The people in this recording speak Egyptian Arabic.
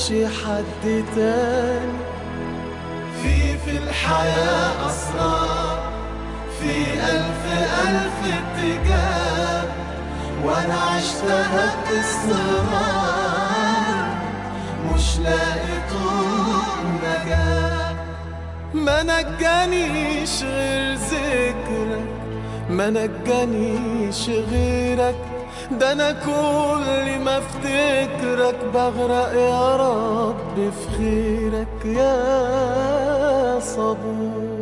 شي حد تاني في في الحياة أسرار في ألف ألف اتجاه وأنا عشتها باستمرار مش لاقي طول نجاة ما نجانيش غير ذكرك ما نجانيش غيرك ده انا كل ما افتكرك بغرق يا رب في خيرك يا صبور